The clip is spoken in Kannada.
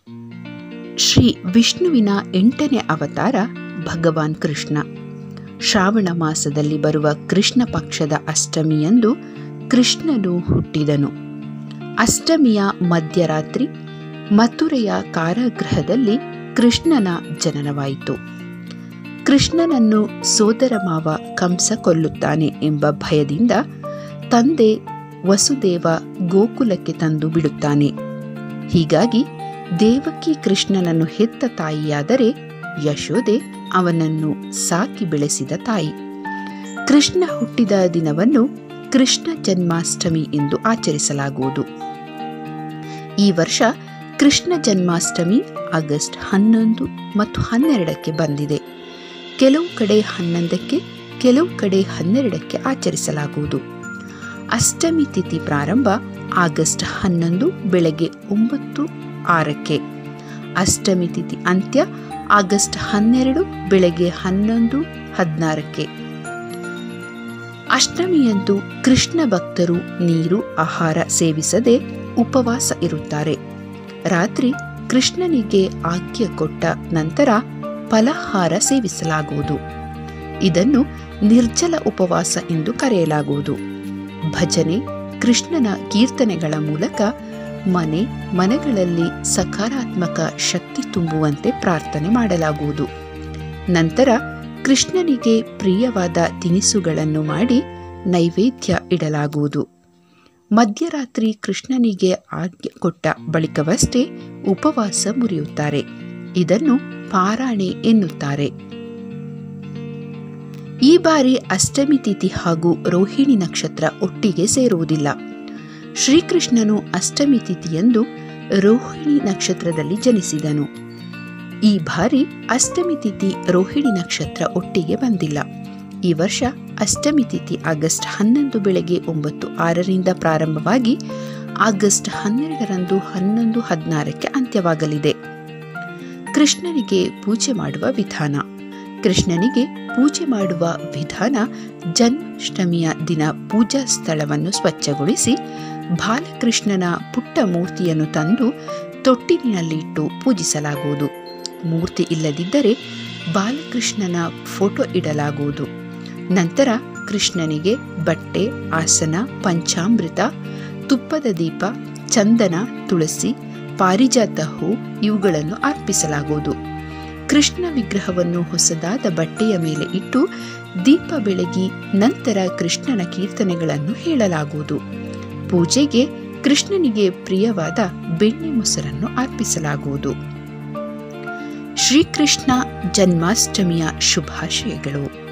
ಶ್ರೀ ವಿಷ್ಣುವಿನ ಎಂಟನೇ ಅವತಾರ ಭಗವಾನ್ ಕೃಷ್ಣ ಶ್ರಾವಣ ಮಾಸದಲ್ಲಿ ಬರುವ ಕೃಷ್ಣ ಪಕ್ಷದ ಅಷ್ಟಮಿಯಂದು ಕೃಷ್ಣನು ಹುಟ್ಟಿದನು ಅಷ್ಟಮಿಯ ಮಧ್ಯರಾತ್ರಿ ಮಥುರೆಯ ಕಾರಾಗೃಹದಲ್ಲಿ ಕೃಷ್ಣನ ಜನನವಾಯಿತು ಕೃಷ್ಣನನ್ನು ಸೋದರ ಮಾವ ಕಂಸ ಕೊಲ್ಲುತ್ತಾನೆ ಎಂಬ ಭಯದಿಂದ ತಂದೆ ವಸುದೇವ ಗೋಕುಲಕ್ಕೆ ತಂದು ಬಿಡುತ್ತಾನೆ ಹೀಗಾಗಿ ದೇವಕಿ ಕೃಷ್ಣನನ್ನು ಹೆತ್ತ ತಾಯಿಯಾದರೆ ಯಶೋದೆ ಅವನನ್ನು ಸಾಕಿ ಬೆಳೆಸಿದ ತಾಯಿ ಕೃಷ್ಣ ಹುಟ್ಟಿದ ದಿನವನ್ನು ಕೃಷ್ಣ ಜನ್ಮಾಷ್ಟಮಿ ಎಂದು ಆಚರಿಸಲಾಗುವುದು ಈ ವರ್ಷ ಕೃಷ್ಣ ಜನ್ಮಾಷ್ಟಮಿ ಆಗಸ್ಟ್ ಹನ್ನೊಂದು ಮತ್ತು ಹನ್ನೆರಡಕ್ಕೆ ಬಂದಿದೆ ಕೆಲವು ಕಡೆ ಹನ್ನೊಂದಕ್ಕೆ ಕೆಲವು ಕಡೆ ಹನ್ನೆರಡಕ್ಕೆ ಆಚರಿಸಲಾಗುವುದು ಅಷ್ಟಮಿ ತಿಥಿ ಪ್ರಾರಂಭ ಆಗಸ್ಟ್ ಹನ್ನೊಂದು ಬೆಳಗ್ಗೆ ಒಂಬತ್ತು ಆರಕ್ಕೆ ಅಷ್ಟಮಿ ತಿಥಿ ಅಂತ್ಯ ಆಗಸ್ಟ್ ಹನ್ನೆರಡು ಬೆಳಗ್ಗೆ ಹನ್ನೊಂದು ಹದಿನಾರಕ್ಕೆ ಅಷ್ಟಮಿಯಂದು ಕೃಷ್ಣ ಭಕ್ತರು ನೀರು ಆಹಾರ ಸೇವಿಸದೆ ಉಪವಾಸ ಇರುತ್ತಾರೆ ರಾತ್ರಿ ಕೃಷ್ಣನಿಗೆ ಆಜ್ಞೆ ಕೊಟ್ಟ ನಂತರ ಫಲಹಾರ ಸೇವಿಸಲಾಗುವುದು ಇದನ್ನು ನಿರ್ಜಲ ಉಪವಾಸ ಎಂದು ಕರೆಯಲಾಗುವುದು ಭಜನೆ ಕೃಷ್ಣನ ಕೀರ್ತನೆಗಳ ಮೂಲಕ ಮನೆ ಮನೆಗಳಲ್ಲಿ ಸಕಾರಾತ್ಮಕ ಶಕ್ತಿ ತುಂಬುವಂತೆ ಪ್ರಾರ್ಥನೆ ಮಾಡಲಾಗುವುದು ನಂತರ ಕೃಷ್ಣನಿಗೆ ಪ್ರಿಯವಾದ ತಿನಿಸುಗಳನ್ನು ಮಾಡಿ ನೈವೇದ್ಯ ಇಡಲಾಗುವುದು ಮಧ್ಯರಾತ್ರಿ ಕೃಷ್ಣನಿಗೆ ಆಜ್ಞೆ ಕೊಟ್ಟ ಬಳಿಕವಷ್ಟೇ ಉಪವಾಸ ಮುರಿಯುತ್ತಾರೆ ಇದನ್ನು ಪಾರಾಣೆ ಎನ್ನುತ್ತಾರೆ ಈ ಬಾರಿ ಅಷ್ಟಮಿ ತಿಥಿ ಹಾಗೂ ರೋಹಿಣಿ ನಕ್ಷತ್ರ ಒಟ್ಟಿಗೆ ಸೇರುವುದಿಲ್ಲ ಶ್ರೀಕೃಷ್ಣನು ಅಷ್ಟಮಿ ತಿಥಿಯಂದು ರೋಹಿಣಿ ನಕ್ಷತ್ರದಲ್ಲಿ ಜನಿಸಿದನು ಈ ಬಾರಿ ಅಷ್ಟಮಿ ತಿಥಿ ರೋಹಿಣಿ ನಕ್ಷತ್ರ ಒಟ್ಟಿಗೆ ಬಂದಿಲ್ಲ ಈ ವರ್ಷ ಅಷ್ಟಮಿ ತಿಥಿ ಆಗಸ್ಟ್ ಹನ್ನೊಂದು ಬೆಳಗ್ಗೆ ಒಂಬತ್ತು ಆರರಿಂದ ಪ್ರಾರಂಭವಾಗಿ ಆಗಸ್ಟ್ ಹನ್ನೆರಡರಂದು ಹನ್ನೊಂದು ಹದಿನಾರಕ್ಕೆ ಅಂತ್ಯವಾಗಲಿದೆ ಕೃಷ್ಣನಿಗೆ ಪೂಜೆ ಮಾಡುವ ವಿಧಾನ ಕೃಷ್ಣನಿಗೆ ಪೂಜೆ ಮಾಡುವ ವಿಧಾನ ಜನ್ಮಾಷ್ಟಮಿಯ ದಿನ ಪೂಜಾ ಸ್ಥಳವನ್ನು ಸ್ವಚ್ಛಗೊಳಿಸಿ ಬಾಲಕೃಷ್ಣನ ಪುಟ್ಟ ಮೂರ್ತಿಯನ್ನು ತಂದು ತೊಟ್ಟಿಲಿನಲ್ಲಿಟ್ಟು ಪೂಜಿಸಲಾಗುವುದು ಮೂರ್ತಿ ಇಲ್ಲದಿದ್ದರೆ ಬಾಲಕೃಷ್ಣನ ಫೋಟೋ ಇಡಲಾಗುವುದು ನಂತರ ಕೃಷ್ಣನಿಗೆ ಬಟ್ಟೆ ಆಸನ ಪಂಚಾಮೃತ ತುಪ್ಪದ ದೀಪ ಚಂದನ ತುಳಸಿ ಪಾರಿಜಾತ ಹೂ ಇವುಗಳನ್ನು ಅರ್ಪಿಸಲಾಗುವುದು ಕೃಷ್ಣ ವಿಗ್ರಹವನ್ನು ಹೊಸದಾದ ಬಟ್ಟೆಯ ಮೇಲೆ ಇಟ್ಟು ದೀಪ ಬೆಳಗಿ ನಂತರ ಕೃಷ್ಣನ ಕೀರ್ತನೆಗಳನ್ನು ಹೇಳಲಾಗುವುದು ಪೂಜೆಗೆ ಕೃಷ್ಣನಿಗೆ ಪ್ರಿಯವಾದ ಬೆಣ್ಣೆ ಮೊಸರನ್ನು ಅರ್ಪಿಸಲಾಗುವುದು ಶ್ರೀಕೃಷ್ಣ ಜನ್ಮಾಷ್ಟಮಿಯ ಶುಭಾಶಯಗಳು